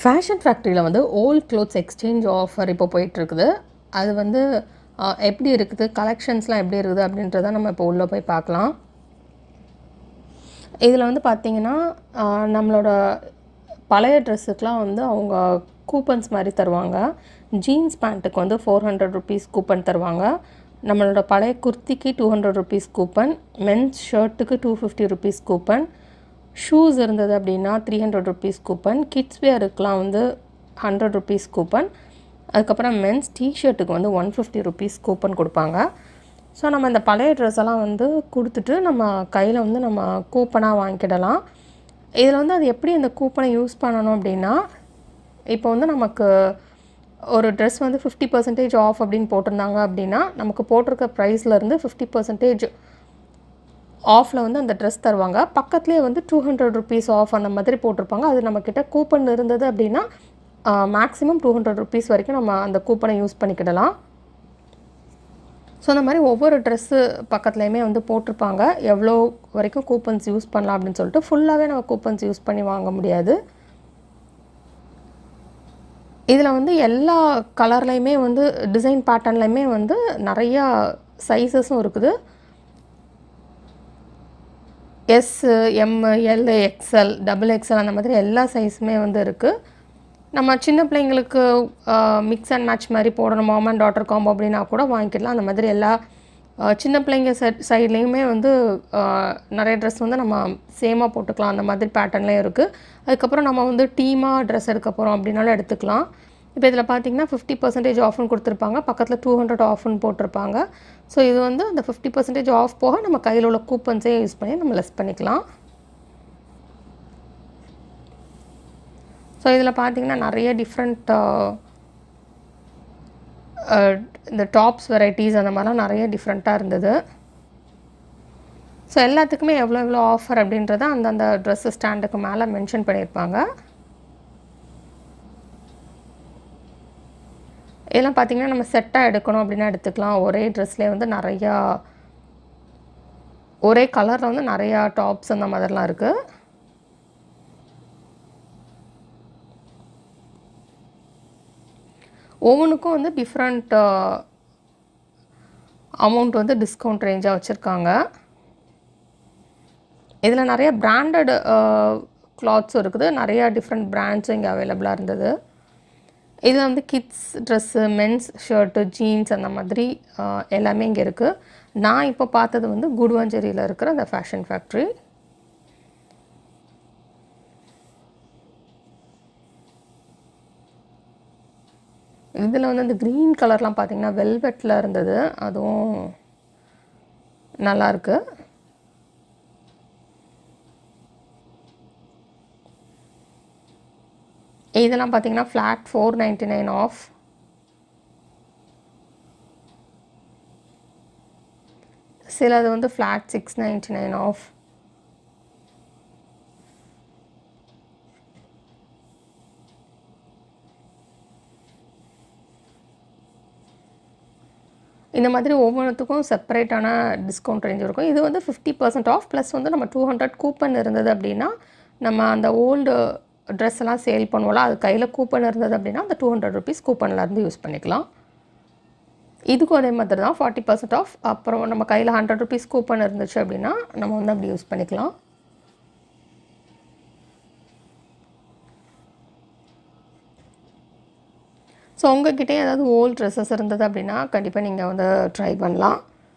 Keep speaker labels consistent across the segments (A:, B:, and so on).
A: fashion ஃபேக்ட்ரியில் வந்து volt clothes exchange offer இப்போ போயிட்டுருக்குது அது வந்து ஆஹ், எப்படி இருக்குது கலெக்ஷன்ஸ்லாம் எப்படி இருக்குது அப்படின்றத நம்ம இப்போ உள்ளே போய் பார்க்கலாம் இதில் வந்து பார்த்தீங்கன்னா ஆஹ், நம்மளோட பழைய ட்ரெஸ்ஸுக்கெலாம் வந்து அவங்க கூப்பன்ஸ் மாதிரி தருவாங்க ஜீன்ஸ் பேண்ட்டுக்கு வந்து ஃபோர் ஹண்ட்ரட் ருபீஸ் கூப்பன் தருவாங்க நம்மளோட பழைய குர்த்திக்கு two hundred rupees coupon men's ஷர்ட்டுக்கு two fifty rupees coupon shoes இருந்தது அப்படின்னா three hundred rupees coupon kids வேருக்குலாம் வந்து ஹண்ட்ரட் ருபீஸ் கூப்பன் அதுக்கப்புறம் மென்ஸ் டிஷர்ட்டுக்கு வந்து ஒன் ஃபிஃப்டி ருபீஸ் கூப்பன் கொடுப்பாங்க ஸோ நம்ம இந்த பழைய ட்ரெஸ் எல்லாம் வந்து கொடுத்துட்டு நம்ம கையில் வந்து நம்ம கூப்பனாக வாங்கிக்கிடலாம் இதில் வந்து அது எப்படி அந்த கூப்பனை யூஸ் பண்ணணும் அப்படின்னா இப்போ வந்து நமக்கு ஒரு ட்ரெஸ் வந்து ஃபிஃப்டி பர்சன்டேஜ் ஆஃப் அப்படின்னு போட்டிருந்தாங்க அப்படின்னா நமக்கு போட்டிருக்க ப்ரைஸ்லேருந்து ஃபிஃப்டி பர்சன்டேஜ் ஆஃபில் வந்து அந்த ட்ரெஸ் தருவாங்க பக்கத்துலேயே வந்து டூ ஹண்ட்ரட் ருபீஸ் ஆஃப் அந்த மாதிரி போட்டிருப்பாங்க அது நம்மக்கிட்ட கூப்பன் இருந்தது அப்படின்னா மேக்ஸிமம் டூ ஹண்ட்ரட் ருபீஸ் வரைக்கும் நம்ம அந்த கூப்பனை யூஸ் பண்ணிக்கிடலாம் ஸோ அந்த மாதிரி ஒவ்வொரு ட்ரெஸ்ஸு பக்கத்துலேயுமே வந்து போட்டிருப்பாங்க எவ்வளோ வரைக்கும் கூப்பன்ஸ் யூஸ் பண்ணலாம் அப்படின்னு சொல்லிட்டு ஃபுல்லாகவே நம்ம கூப்பன்ஸ் யூஸ் பண்ணி வாங்க முடியாது இதில் வந்து எல்லா கலர்லேயுமே வந்து டிசைன் பேட்டர்ன்லையுமே வந்து நிறையா சைஸஸும் இருக்குது S M L XL double XL அந்த மாதிரி எல்லா சைஸுமே வந்து இருக்குது நம்ம சின்ன பிள்ளைங்களுக்கு மிக்ஸ் அண்ட் மேட்ச் மாதிரி போடணும் மாம் அண்ட் டாட்டர் காம்போ அப்படின்னா கூட வாங்கிக்கலாம் அந்த மாதிரி எல்லா ஆஹ், சின்ன பிள்ளைங்க செட் சைட்லேயுமே வந்து ஆஹ், நிறைய ட்ரெஸ் வந்து நம்ம சேமாக போட்டுக்கலாம் அந்த மாதிரி பேட்டர்ன்லேயும் இருக்குது அதுக்கப்புறம் நம்ம வந்து டீமாக ட்ரெஸ் எடுக்க போகிறோம் அப்படின்னாலும் எடுத்துக்கலாம் இப்போ இதில் பார்த்தீங்கன்னா ஃபிஃப்டி பர்சன்டேஜ் ஆஃப்னு கொடுத்துருப்பாங்க பக்கத்தில் டூ ஹண்ட்ரட் ஆஃப்னு போட்டிருப்பாங்க ஸோ இது வந்து அந்த ஃபிஃப்டி பர்சன்டேஜ் ஆஃப் போக நம்ம கையில் உள்ள கூப்பன்ஸே யூஸ் பண்ணி நம்ம லெஸ் பண்ணிக்கலாம் ஸோ இதில் பார்த்தீங்கன்னா நிறைய டிஃப்ரெண்ட் இந்த டாப்ஸ் வெரைட்டிஸ் அந்த மாதிரிலாம் நிறைய டிஃப்ரெண்ட்டாக இருந்தது ஸோ எல்லாத்துக்குமே எவ்வளோ எவ்வளோ ஆஃபர் அப்படின்றத அந்தந்த ட்ரெஸ்ஸு ஸ்டாண்டுக்கு மேலே மென்ஷன் பண்ணியிருப்பாங்க இதெல்லாம் பார்த்தீங்கன்னா நம்ம செட்டாக எடுக்கணும் அப்படின்னா எடுத்துக்கலாம் ஒரே ட்ரெஸ்லேயே வந்து நிறையா ஒரே கலரில் வந்து நிறையா டாப்ஸ் அந்த மாதிரிலாம் இருக்குது ஒவ்வொன்றுக்கும் வந்து டிஃப்ரெண்ட் அமௌண்ட் வந்து டிஸ்கவுண்ட் ரேஞ்சாக வச்சுருக்காங்க இதில் நிறைய பிராண்டட் கிளாத்ஸும் இருக்குது நிறையா டிஃப்ரெண்ட் பிராண்ட்ஸும் இங்கே அவைலபிளாக இருந்தது இதில் வந்து kids dress men's shirt jeans அந்த மாதிரி அஹ், எல்லாமே இங்கே இருக்குது நான் இப்போ பார்த்தது வந்து குடுவாஞ்சேரியில் இருக்கிற அந்த ஃபேஷன் ஃபேக்ட்ரி இதில் வந்து இந்த க்ரீன் கலர்லாம் பார்த்தீங்கன்னா வெல்வெட்டில் இருந்தது அதுவும் நல்லா இருக்கு இதெல்லாம் பார்த்தீங்கன்னா flat four ninety nine off சிலது வந்து flat six ninety nine off இந்த மாதிரி ஒவ்வொன்றுத்துக்கும் செப்பரேட்டான டிஸ்கவுண்ட் ரேஞ்ச் இருக்கும் இது வந்து ஃபிஃப்டி பர்சன்ட் ஆஃப் ப்ளஸ் வந்து நம்ம டூ ஹண்ட்ரட் கூப்பன் இருந்தது அப்படின்னா நம்ம அந்த ஓல்டு ட்ரெஸ் எல்லாம் சேல் பண்ணுவோம்ல அது கையில் கூப்பன் இருந்தது அப்படின்னா அந்த டூ ஹண்ட்ரட் ருபீஸ் கூப்பன்லேருந்து யூஸ் பண்ணிக்கலாம் இதுக்கும் அதே மாதிரி தான் ஃபார்ட்டி பர்சன்ட் ஆஃப் அப்புறம் நம்ம கையில் ஹண்ட்ரட் ருபீஸ் கூப்பன் இருந்துச்சு அப்படின்னா நம்ம வந்து அப்படி யூஸ் பண்ணிக்கலாம் ஸோ உங்ககிட்டே ஏதாவது ஓல்ட் ட்ரெஸ்ஸஸ் இருந்தது அப்படின்னா கண்டிப்பாக நீங்கள் வந்து ட்ரை பண்ணலாம்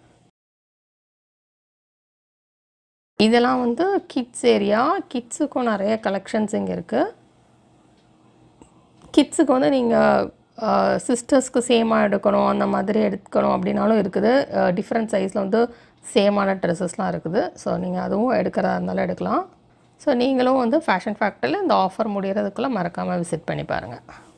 A: இதெல்லாம் வந்து கிட்ஸ் ஏரியா கிட்ஸுக்கும் நிறைய கலெக்ஷன்ஸ் இங்கே இருக்குது கிட்ஸுக்கு வந்து நீங்கள் சிஸ்டர்ஸ்க்கு சேமாக எடுக்கணும் அந்த மாதிரி எடுக்கணும் அப்படின்னாலும் இருக்குது டிஃப்ரெண்ட் சைஸில் வந்து சேமான ட்ரெஸ்ஸஸ்லாம் இருக்குது ஸோ நீங்கள் அதுவும் எடுக்கிறதா இருந்தாலும் எடுக்கலாம் ஸோ நீங்களும் வந்து ஃபேஷன் ஃபேக்டரியில் இந்த ஆஃபர் முடிகிறதுக்குள்ளே மறக்காமல் விசிட் பண்ணி பாருங்கள்